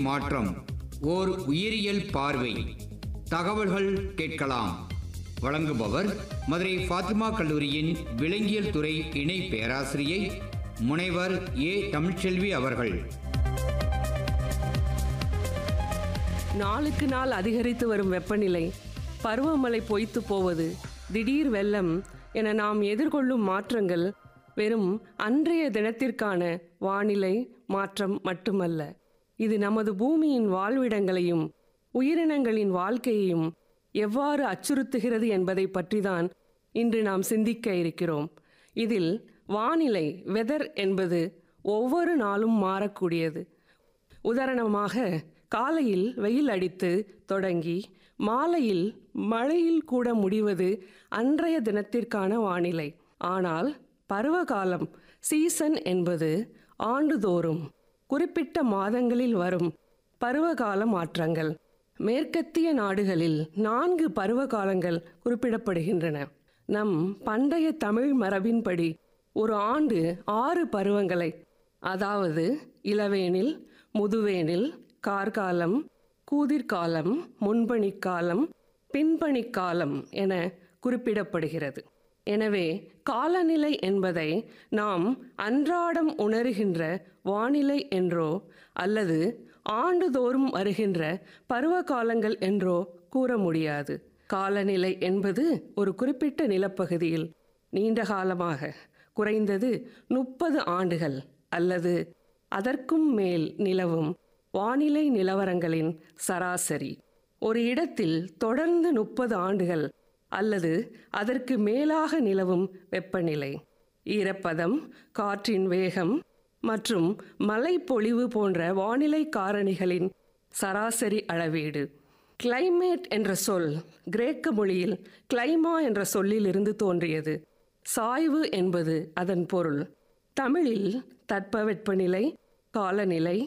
மாற்றம் ஓர் உயிரியல் பார்வை தகவல்கள் கேட்கலாம் வழங்குபவர் மதுரை ஃபாத்திமா கல்லூரியின் விலங்கியல் துறை இணை பேராசிரியை முனைவர் ஏ தமிழ்ச்செல்வி அவர்கள் நாளுக்கு நாள் அதிகரித்து வரும் வெப்பநிலை பருவமழை பொய்த்து போவது திடீர் வெள்ளம் என நாம் எதிர்கொள்ளும் மாற்றங்கள் வெறும் அன்றைய தினத்திற்கான வானிலை மாற்றம் மட்டுமல்ல இது நமது பூமியின் வாழ்விடங்களையும் உயிரினங்களின் வாழ்க்கையையும் எவ்வாறு அச்சுறுத்துகிறது என்பதை பற்றிதான் இன்று நாம் சிந்திக்க இருக்கிறோம் இதில் வானிலை வெதர் என்பது ஒவ்வொரு நாளும் மாறக்கூடியது உதாரணமாக காலையில் வெயில் அடித்து தொடங்கி மாலையில் மழையில் கூட முடிவது அன்றைய தினத்திற்கான வானிலை ஆனால் பருவகாலம் சீசன் என்பது ஆண்டுதோறும் குறிப்பிட்ட மாதங்களில் வரும் பருவகால மாற்றங்கள் மேற்கத்திய நாடுகளில் நான்கு பருவகாலங்கள் குறிப்பிடப்படுகின்றன நம் பண்டைய தமிழ் மரபின்படி ஒரு ஆண்டு ஆறு பருவங்களை அதாவது இளவேனில் முதுவேனில் கார்காலம் கூதிர்காலம் முன்பனிக்காலம் பின்பனிக்காலம் என குறிப்பிடப்படுகிறது எனவே காலநிலை என்பதை நாம் அன்றாடம் உணர்கின்ற வானிலை என்றோ அல்லது ஆண்டுதோறும் வருகின்ற பருவ காலங்கள் என்றோ கூற முடியாது காலநிலை என்பது ஒரு குறிப்பிட்ட நிலப்பகுதியில் நீண்ட காலமாக குறைந்தது முப்பது ஆண்டுகள் அல்லது அதற்கும் மேல் நிலவும் வானிலை நிலவரங்களின் சராசரி ஒரு இடத்தில் தொடர்ந்து முப்பது ஆண்டுகள் அல்லது அதற்கு மேலாக நிலவும் வெப்பநிலை ஈரப்பதம் காற்றின் வேகம் மற்றும் மழைப்பொழிவு போன்ற வானிலை காரணிகளின் சராசரி அளவீடு கிளைமேட் என்ற சொல் கிரேக்க மொழியில் கிளைமா என்ற சொல்லிலிருந்து தோன்றியது சாய்வு என்பது அதன் பொருள் தமிழில் தட்பவெப்பநிலை காலநிலை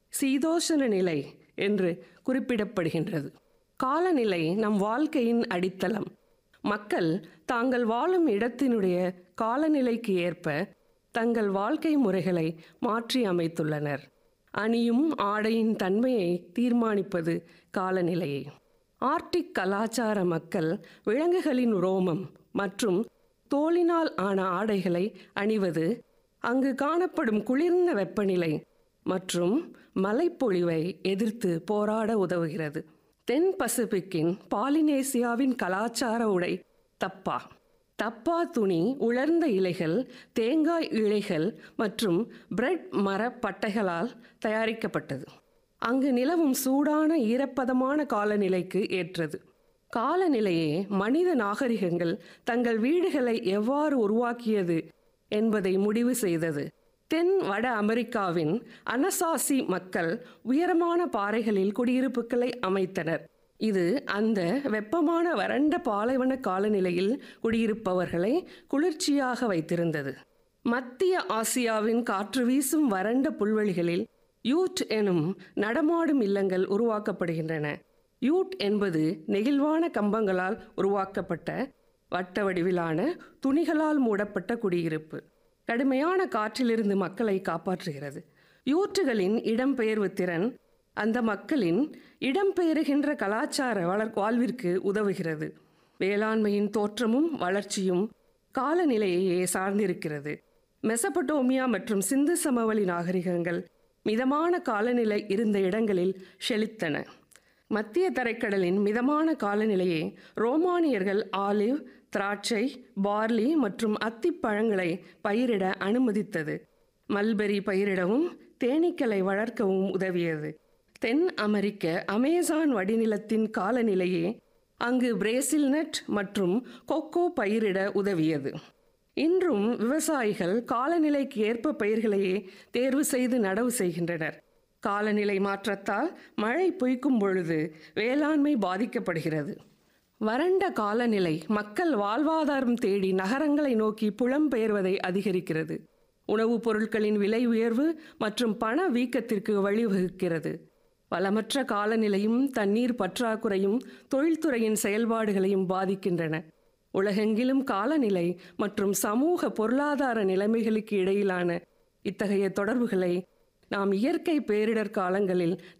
சீதோஷண நிலை என்று குறிப்பிடப்படுகின்றது காலநிலை நம் வாழ்க்கையின் அடித்தளம் மக்கள் தாங்கள் வாழும் இடத்தினுடைய காலநிலைக்கு ஏற்ப தங்கள் வாழ்க்கை முறைகளை மாற்றி அமைத்துள்ளனர் அணியும் ஆடையின் தன்மையை தீர்மானிப்பது காலநிலையே ஆர்டிக் கலாச்சார மக்கள் விலங்குகளின் ரோமம் மற்றும் தோலினால் ஆன ஆடைகளை அணிவது அங்கு காணப்படும் குளிர்ந்த வெப்பநிலை மற்றும் மலைப்பொழிவை எதிர்த்து போராட உதவுகிறது தென் பசிபிக்கின் பாலினேசியாவின் கலாச்சார உடை தப்பா தப்பா துணி உலர்ந்த இலைகள் தேங்காய் இழைகள் மற்றும் பிரெட் மர பட்டைகளால் தயாரிக்கப்பட்டது அங்கு நிலவும் சூடான ஈரப்பதமான காலநிலைக்கு ஏற்றது காலநிலையே மனித நாகரிகங்கள் தங்கள் வீடுகளை எவ்வாறு உருவாக்கியது என்பதை முடிவு செய்தது தென் வட அமெரிக்காவின் அனசாசி மக்கள் உயரமான பாறைகளில் குடியிருப்புகளை அமைத்தனர் இது அந்த வெப்பமான வறண்ட பாலைவன காலநிலையில் குடியிருப்பவர்களை குளிர்ச்சியாக வைத்திருந்தது மத்திய ஆசியாவின் காற்று வீசும் வறண்ட புல்வெளிகளில் யூட் எனும் நடமாடும் இல்லங்கள் உருவாக்கப்படுகின்றன யூட் என்பது நெகிழ்வான கம்பங்களால் உருவாக்கப்பட்ட வட்ட வடிவிலான துணிகளால் மூடப்பட்ட குடியிருப்பு கடுமையான காற்றிலிருந்து மக்களை காப்பாற்றுகிறது யூற்றுகளின் இடம்பெயர்வு திறன் அந்த மக்களின் இடம்பெயருகின்ற கலாச்சார வளர் வாழ்விற்கு உதவுகிறது வேளாண்மையின் தோற்றமும் வளர்ச்சியும் காலநிலையையே சார்ந்திருக்கிறது மெசபடோமியா மற்றும் சிந்து சமவெளி நாகரிகங்கள் மிதமான காலநிலை இருந்த இடங்களில் செழித்தன மத்திய தரைக்கடலின் மிதமான காலநிலையே ரோமானியர்கள் ஆலிவ் திராட்சை பார்லி மற்றும் அத்திப்பழங்களை பயிரிட அனுமதித்தது மல்பெரி பயிரிடவும் தேனீக்களை வளர்க்கவும் உதவியது தென் அமெரிக்க அமேசான் வடிநிலத்தின் காலநிலையே அங்கு பிரேசில் நட் மற்றும் கொக்கோ பயிரிட உதவியது இன்றும் விவசாயிகள் காலநிலைக்கு ஏற்ப பயிர்களையே தேர்வு செய்து நடவு செய்கின்றனர் காலநிலை மாற்றத்தால் மழை பொய்க்கும் பொழுது வேளாண்மை பாதிக்கப்படுகிறது வறண்ட காலநிலை மக்கள் வாழ்வாதாரம் தேடி நகரங்களை நோக்கி புலம்பெயர்வதை அதிகரிக்கிறது உணவுப் பொருட்களின் விலை உயர்வு மற்றும் பண வீக்கத்திற்கு வழிவகுக்கிறது வளமற்ற காலநிலையும் தண்ணீர் பற்றாக்குறையும் தொழில்துறையின் செயல்பாடுகளையும் பாதிக்கின்றன உலகெங்கிலும் காலநிலை மற்றும் சமூக பொருளாதார நிலைமைகளுக்கு இடையிலான இத்தகைய தொடர்புகளை நாம் இயற்கை பேரிடர் காலங்களில்